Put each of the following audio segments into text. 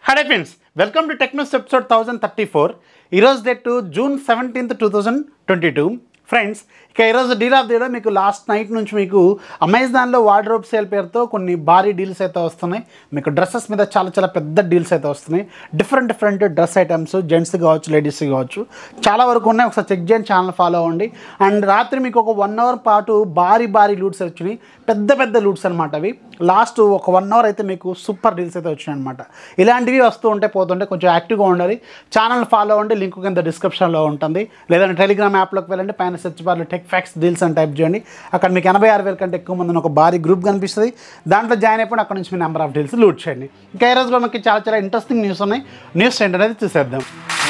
హడే friends welcome to టెక్నోస్ episode thousand thirty four ఈరోజు date June seventeenth two thousand twenty two friends ఇక ఈరోజు deal of డేలో మీకు లాస్ట్ నైట్ నుంచి మీకు అమెజాన్లో వార్డ్రోబ్ సేల్ పేరుతో కొన్ని భారీ డీల్స్ అయితే వస్తున్నాయి మీకు డ్రెస్సెస్ మీద చాలా చాలా పెద్ద డీల్స్ అయితే వస్తున్నాయి different different dress items gents కావచ్చు లేడీస్ కావచ్చు చాలా వరకు ఉన్నాయి ఒకసారి చెక్ చేయండి ఛానల్ ఫాలో అవ్వండి అండ్ రాత్రి మీకు ఒక వన్ అవర్ పాటు భారీ భారీ లూట్స్ వచ్చినాయి పెద్ద పెద్ద లూట్స్ అనమాట అవి లాస్ట్ ఒక వన్ అవర్ అయితే మీకు సూపర్ డీల్స్ అయితే వచ్చినాయి అనమాట ఇలాంటివి వస్తూ ఉంటే పోతుంటే కొంచెం యాక్టివ్గా ఉండాలి ఛానల్ ఫాలో అవ్వండి లింక్ కింద డిస్క్రిప్షన్లో ఉంటుంది లేదంటే టెలిగ్రామ్ యాప్లోకి వెళ్ళండి పైన సెర్చ్ బార్లో టెక్ ఫ్యాక్స్ డీల్స్ అని టైప్ చేయండి అక్కడ మీకు ఎనభై ఆరు వేల కంటే ఎక్కువ మంది ఒక భారీ గ్రూప్ కనిపిస్తుంది దాంట్లో జాయిన్ అయిపోయి అక్కడ నుంచి మీ నెంబర్ ఆఫ్ డీల్స్ లూట్ చేయండి ఇంకా ఈ రోజు కూడా మనకి చాలా చాలా ఇంట్రెస్టింగ్ న్యూస్ ఉన్నాయి న్యూస్ ఏంటనేది చూసేద్దాం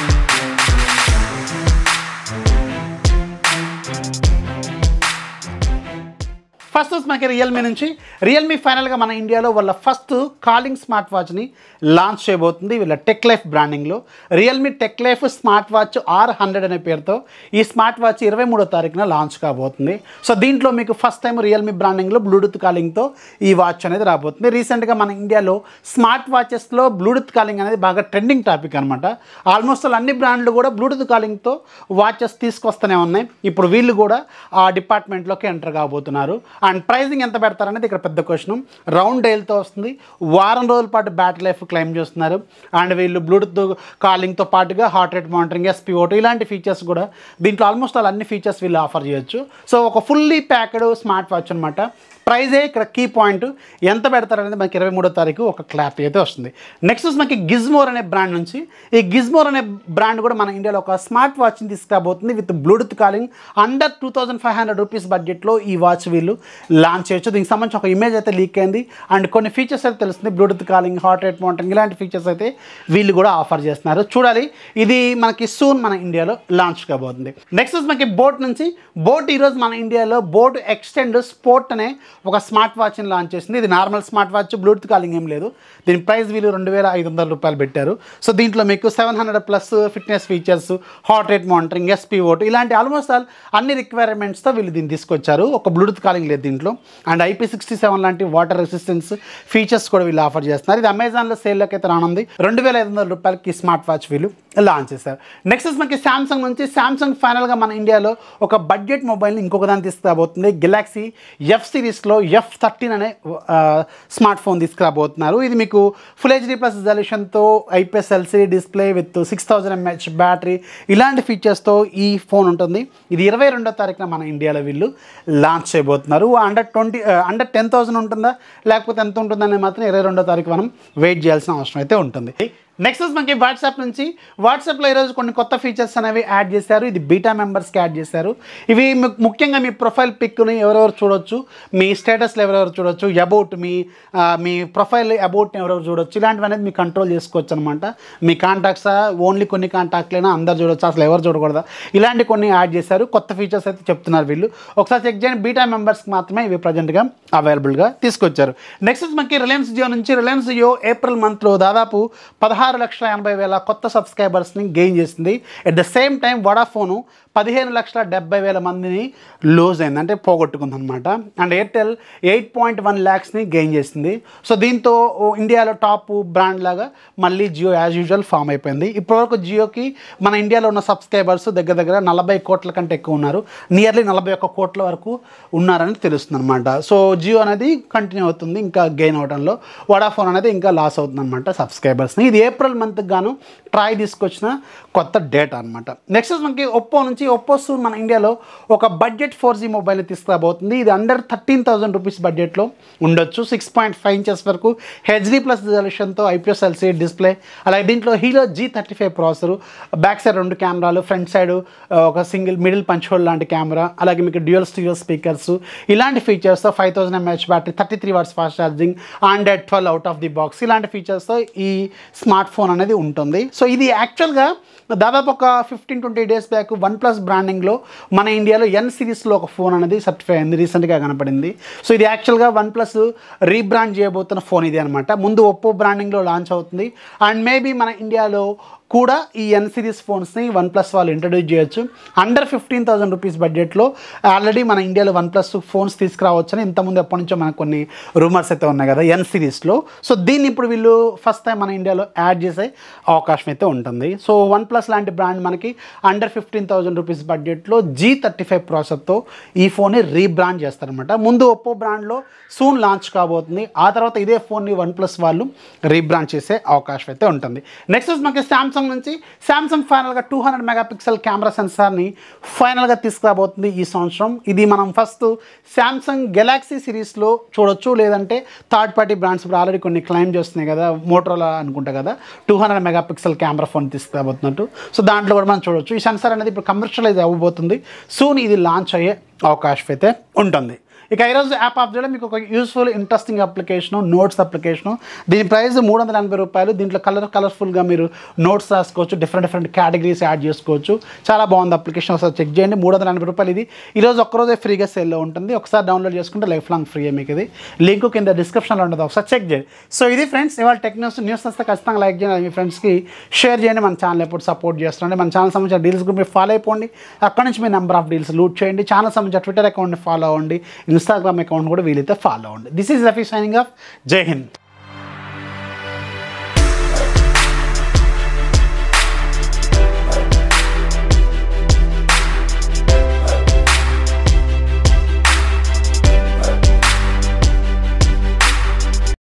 ఫస్ట్ వచ్చి మనకి రియల్మీ నుంచి రియల్మీ ఫైనల్గా మన ఇండియాలో వాళ్ళ ఫస్ట్ కాలింగ్ స్మార్ట్ వాచ్ని లాంచ్ చేయబోతుంది వీళ్ళ టెక్ లైఫ్ బ్రాండింగ్లో Realme tech life smart watch R hundred అనే పేరుతో ఈ స్మార్ట్ వాచ్ ఇరవై మూడో తారీఖున లాంచ్ కాబోతుంది సో దీంట్లో మీకు ఫస్ట్ టైం రియల్మీ బ్రాండింగ్లో బ్లూటూత్ కాలింగ్తో ఈ వాచ్ అనేది రాబోతుంది రీసెంట్గా మన ఇండియాలో స్మార్ట్ వాచెస్లో బ్లూటూత్ కాలింగ్ అనేది బాగా ట్రెండింగ్ టాపిక్ అనమాట ఆల్మోస్ట్ అన్ని బ్రాండ్లు కూడా బ్లూటూత్ కాలింగ్తో వాచెస్ తీసుకొస్తూనే ఉన్నాయి ఇప్పుడు వీళ్ళు కూడా ఆ డిపార్ట్మెంట్లోకి ఎంటర్ కాబోతున్నారు అండ్ ప్రైజింగ్ ఎంత పెడతారనేది ఇక్కడ పెద్ద క్వశ్చన్ రౌండ్ డైల్తో వస్తుంది వారం రోజుల పాటు బ్యాటరీ లైఫ్ క్లెయిమ్ చేస్తున్నారు అండ్ వీళ్ళు బ్లూటూత్ కాలింగ్తో పాటుగా హార్ట్ రేట్ మానిటరింగ్ ఎస్పీఓటీ ఇలాంటి ఫీచర్స్ కూడా దీంట్లో ఆల్మోస్ట్ ఆల్ అన్ని ఫీచర్స్ వీళ్ళు ఆఫర్ చేయొచ్చు సో ఒక ఫుల్లీ ప్యాక్డ్ స్మార్ట్ వాచ్ అనమాట ప్రైజే ఇక్కడ కీ పాయింట్ ఎంత పెడతారనేది మనకి ఇరవై మూడో తారీఖు ఒక క్లారిటీ అయితే వస్తుంది నెక్స్ట్ వచ్చి మనకి గిజ్మోర్ అనే బ్రాండ్ నుంచి ఈ గిజ్మోర్ అనే బ్రాండ్ కూడా మన ఇండియాలో ఒక స్మార్ట్ వాచ్ని తీసుకురాబోతుంది with Bluetooth calling under two thousand five hundred rupees బడ్జెట్లో ఈ వాచ్ వీళ్ళు లాంచ్ చేయొచ్చు దీనికి సంబంధించి ఒక ఇమేజ్ అయితే లీక్ అయింది అండ్ కొన్ని ఫీచర్స్ అయితే తెలుస్తుంది Bluetooth calling heart rate monitoring ఇలాంటి ఫీచర్స్ అయితే వీళ్ళు కూడా ఆఫర్ చేస్తున్నారు చూడాలి ఇది మనకి సూన్ మన ఇండియాలో లాంచ్ కాబోతుంది నెక్స్ట్ వచ్చి మనకి బోట్ నుంచి బోట్ ఈరోజు మన ఇండియాలో బోట్ ఎక్స్టెండ్ స్పోర్ట్ అనే ఒక స్మార్ట్ వాచ్ని లాంచ్ చేసింది ఇది normal smart watch Bluetooth calling ఏం లేదు దీని ప్రైస్ వీళ్ళు రెండు వేల ఐదు వందల రూపాయలు పెట్టారు సో దీంట్లో మీకు seven hundred plus fitness features heart rate monitoring SpO2 ఇలాంటి ఆల్మోస్ట్ ఆల్ అన్ని రిక్వైర్మెంట్స్తో వీళ్ళు దీన్ని తీసుకొచ్చారు ఒక బ్లూటూత్ కాలింగ్ లేదు దీంట్లో అండ్ ఐపీ సిక్స్టీ సెవెన్ లాంటి వాటర్ రెసిస్టెన్స్ ఫీచర్స్ కూడా వీళ్ళు ఆఫర్ చేస్తున్నారు ఇది అమెజాన్లో సేల్లోకి అయితే రానుంది రెండు వేల ఐదు వందల రూపాయలకి స్మార్ట్ వాచ్ వీళ్ళు లాంచ్ చేశారు నెక్స్ట్ మనకి శాంసంగ్ నుంచి శాంసంగ్ ఫైనల్గా మన ఇండియాలో ఒక బడ్జెట్ మొబైల్ని ఇంకొక దాన్ని తీసుకురాబోతుంది గెలాక్సీ ఎఫ్ సిరీస్లో ఎఫ్ థర్టీన్ అనే స్మార్ట్ ఫోన్ తీసుకురాబోతున్నారు ఇది మీకు ఫుల్ హెచ్డీ ప్లస్ రిజల్యూషన్తో IPS LCD display with six thousand mAh battery ఇలాంటి ఫీచర్స్తో ఈ ఫోన్ ఉంటుంది ఇది ఇరవై రెండో తారీఖున మన ఇండియాలో వీళ్ళు లాంచ్ చేయబోతున్నారు under twenty under ten thousand ఉంటుందా లేకపోతే ఎంత ఉంటుందనే మాత్రం ఇరవై రెండో తారీఖు మనం వెయిట్ చేయాల్సిన అవసరం అయితే ఉంటుంది నెక్స్ట్ వచ్చి మనకి వాట్సాప్ నుంచి వాట్సాప్లో ఈరోజు కొన్ని కొత్త ఫీచర్స్ అనేవి యాడ్ చేశారు ఇది బీటా మెంబర్స్కి యాడ్ చేశారు ఇవి ము- ముఖ్యంగా మీ ప్రొఫైల్ పిక్ని ఎవరెవరు చూడొచ్చు మీ స్టేటస్లో ఎవరెవరు చూడొచ్చు అబౌట్ మీ ఆ, మీ ప్రొఫైల్ అబౌట్ని ఎవరెవరు చూడొచ్చు ఇలాంటివి అనేది మీరు కంట్రోల్ చేసుకోవచ్చు అనమాట మీ కాంటాక్ట్స్ ఓన్లీ కొన్ని కాంటాక్ట్లైనా అందరు చూడొచ్చు అసలు ఎవరు చూడకూడదా ఇలాంటి కొన్ని యాడ్ చేశారు కొత్త ఫీచర్స్ అయితే చెప్తున్నారు వీళ్ళు ఒకసారి చెక్ చేయండి బీటా మెంబర్స్కి మాత్రమే ఇవి ప్రజెంట్గా అవైలబుల్గా తీసుకొచ్చారు నెక్స్ట్ వచ్చి మనకి రిలయన్స్ జియో నుంచి రిలయన్స్ జియో ఏప్రిల్ మంత్లో దాదాపు పదహారు లక్షల ఎనభై వేల కొత్త సబ్స్క్రైబర్స్ని గెయిన్ చేసింది at the same time Vodafone పదిహేను లక్షల డెబ్బై వేల మందిని లూజ్ అయింది అంటే పోగొట్టుకుందనమాట and Airtel eight point one ల్యాక్స్ని గెయిన్ చేసింది సో దీంతో ఓ ఇండియాలో టాప్ బ్రాండ్ లాగా మళ్ళీ జియో యాజ్ యూజువల్ ఫామ్ అయిపోయింది ఇప్పటివరకు జియోకి మన ఇండియాలో ఉన్న సబ్స్క్రైబర్స్ దగ్గర దగ్గర నలభై కోట్ల కంటే ఎక్కువ ఉన్నారు నియర్లీ నలభై ఒక్క కోట్ల వరకు ఉన్నారని తెలుస్తుంది అనమాట సో జియో అనేది కంటిన్యూ అవుతుంది ఇంకా గెయిన్ అవడంలో వడాఫోన్ అనేది ఇంకా లాస్ అవుతుంది అనమాట సబ్స్క్రైబర్స్ని ఇది ఏప్రిల్ మంత్కి గాను ట్రై తీసుకొచ్చిన కొత్త డేటా అనమాట నెక్స్ట్ మనకి ఒప్పో నుంచి ఒప్పో సూన్ మన ఇండియాలో ఒక బడ్జెట్ ఫోర్ జీ మొబైల్ని తీసుకురాబోతుంది ఇది అండర్ థర్టీన్ థౌసండ్ రూపీస్ బడ్జెట్లో ఉండొచ్చు సిక్స్ పాయింట్ ఫైవ్ ఇంచెస్ వరకు హెచ్డీ ప్లస్ రిజల్యూషన్తో ఐపీఎస్ ఎల్సీ డిస్ప్లే అలాగే దీంట్లో Helio G thirty five processor back side రెండు కెమెరాలు ఫ్రంట్ సైడ్ ఒక సింగిల్ మిడిల్ పంచ్ హోల్ లాంటి కెమెరా అలాగే మీకు డ్యూయల్ స్టీరియో స్పీకర్స్ ఇలాంటి ఫీచర్స్తో five thousand mAh battery thirty three watts fast charging Android twelve out of the box ఇలాంటి ఫీచర్స్తో ఈ స్మార్ట్ ఫోన్ అనేది ఉంటుంది సో ఇది యాక్చువల్గా దాదాపు ఒక fifteen twenty days back OnePlus బ్రాండింగ్లో మన ఇండియాలో ఎన్ సిరీస్లో ఒక ఫోన్ అనేది సర్టిఫై అయింది రీసెంట్గా కనపడింది సో ఇది యాక్చువల్గా వన్ ప్లస్ రీబ్రాండ్ చేయబోతున్న ఫోన్ ఇది అనమాట ముందు ఒప్పో బ్రాండింగ్లో లాంచ్ అవుతుంది అండ్ మేబీ మన ఇండియాలో కూడా ఈ ఎన్ సిరీస్ ఫోన్స్ని వన్ ప్లస్ వాళ్ళు ఇంట్రడ్యూస్ చేయొచ్చు అండర్ ఫిఫ్టీన్ థౌసండ్ రూపీస్ బడ్జెట్లో ఆల్రెడీ మన ఇండియాలో వన్ ప్లస్ ఫోన్స్ తీసుకురావచ్చని ఇంతకుముందు ఎప్పటి నుంచో మనకు కొన్ని రూమర్స్ అయితే ఉన్నాయి కదా ఎన్ సిరీస్లో సో దీన్ని ఇప్పుడు వీళ్ళు ఫస్ట్ టైం మన ఇండియాలో యాడ్ చేసే అవకాశం అయితే ఉంటుంది సో వన్ ప్లస్ లాంటి బ్రాండ్ మనకి అండర్ ఫిఫ్టీన్ థౌసండ్ రూపీస్ బడ్జెట్లో జీ థర్టీ ఫైవ్ ప్రాసెస్తో ఈ ఫోన్ని రీబ్రాండ్ చేస్తారనమాట ముందు ఒప్పో బ్రాండ్లో సూన్ లాంచ్ కాబోతుంది ఆ తర్వాత ఇదే ఫోన్ని వన్ ప్లస్ వాళ్ళు రీబ్రాండ్ చేసే అవకాశం అయితే ఉంటుంది నెక్స్ట్ వచ్చి మనకి శాంసంగ్ నుంచి శాంసంగ్ ఫైనల్గా టూ హండ్రెడ్ మెగాపిక్సెల్ కెమెరా సెన్సార్ని ఫైనల్గా తీసుకురాబోతుంది ఈ సంవత్సరం ఇది మనం ఫస్ట్ శాంసంగ్ గెలాక్సీ సిరీస్లో చూడొచ్చు లేదంటే థర్డ్ పార్టీ బ్రాండ్స్ ఇప్పుడు ఆల్రెడీ కొన్ని క్లైమ్ చేస్తున్నాయి కదా మోటరోలా అనుకుంటా కదా two hundred megapixel camera phone తీసుకురాబోతున్నట్టు సో దాంట్లో కూడా మనం చూడొచ్చు ఈ సెన్సార్ అనేది ఇప్పుడు కమర్షియలైజ్ అవ్వబోతుంది సూన్ ఇది లాంచ్ అయ్యే అవకాశం అయితే ఉంటుంది ఇక ఈరోజు యాప్ ఆఫ్ చేయడం మీకు ఒక useful interesting application notes application దీని ప్రైస్ మూడు వందల ఎనభై రూపాయలు దీంట్లో కలర్ కలర్ఫుల్గా మీరు నోట్స్ రాసుకోవచ్చు డిఫరెంట్ డిఫరెంట్ కేటగిరీస్ యాడ్ చేసుకోవచ్చు చాలా బాగుంది అప్లికేషన్ ఒకసారి చెక్ చేయండి మూడు వందల ఎనభై రూపాయలు ఇది ఈరోజు ఒక్కరోజే ఫ్రీగా సేల్లో ఉంటుంది ఒకసారి డౌన్లోడ్ చేసుకుంటే లైఫ్ లాంగ్ ఫ్రీ మీకు ఇది లింక్ కింద డిస్క్రిప్షన్లో ఉంటుంది ఒకసారి చెక్ చేయండి సో ఇది ఫ్రెండ్స్ ఇవాళ టెక్ న్యూస్ న్యూస్ వస్తే ఖచ్చితంగా లైక్ చేయండి మీ ఫ్రెండ్స్కి షేర్ చేయండి మన ఛానల్ ఎప్పుడు సపోర్ట్ చేస్తుండే మన ఛానల్ సంబంధించిన డీల్స్ గ్రూప్ మీరు ఫాలో అయిపోండి అక్కడ నుంచి మీ నెంబర్ ఆఫ్ డీల్స్ లూట్ చేయండి ఛానల్ సంబంధించిన ట్విట్టర్ అకౌంట్ని ఫాలో అవ్వండి ఇన్స్టాగ్రామ్ అకౌంట్ కూడా వీలైతే ఫాలో అవ్వండి this is Rafi signing off Jai Hind